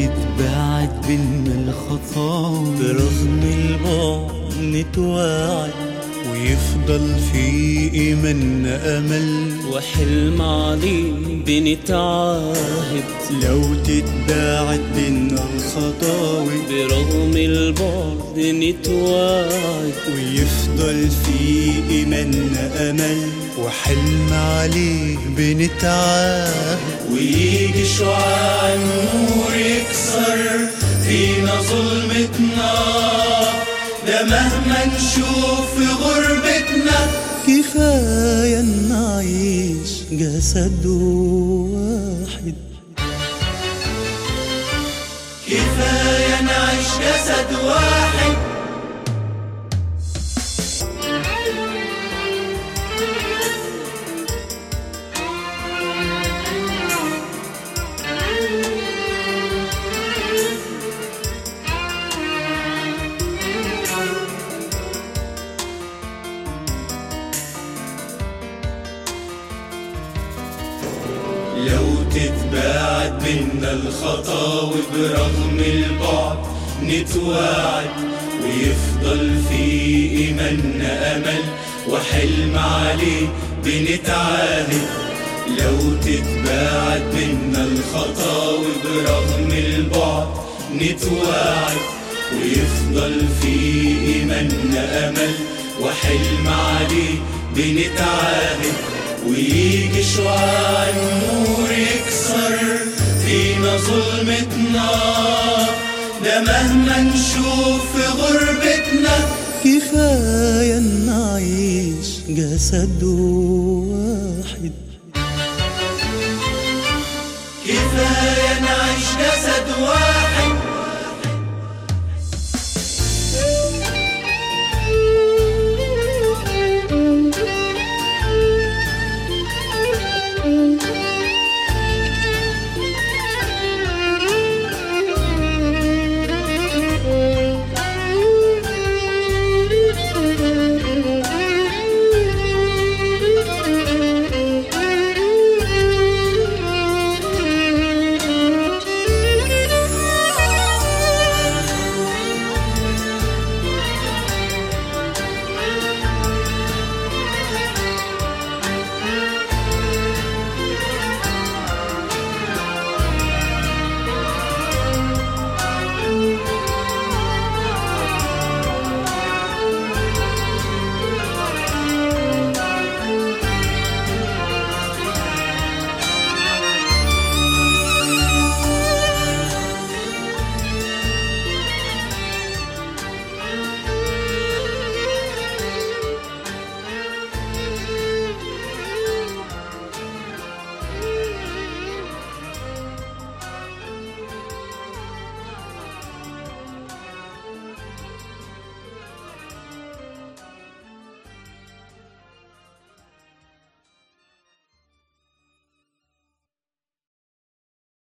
تتباعد بينا الخطاوي برغم البعد نتواعد ويفضل في إيماننا أمل وحلم عليه بنتعاهد لو تتباعد بينا الخطاوي برغم البعد نتواعد ويفضل في إيماننا أمل وحلم عليه بنتعاهد ويجي شعاع النور يكسر فينا ظلمتنا ده مهما نشوف في غربتنا كفاية نعيش جسد واحد كفاية نعيش جسد واحد لو تتباعد بينا الخطاوي برغم البعد نتواعد ويفضل في إيماننا أمل وحلم عليه بنتعاهد لو تتباعد بينا الخطاوي برغم البعد نتواعد ويفضل في إيماننا أمل وحلم عليه بنتعاهد ويجي شعاع النور يكسر فينا ظلمتنا ده مهما نشوف في غربتنا كفاية نعيش جسد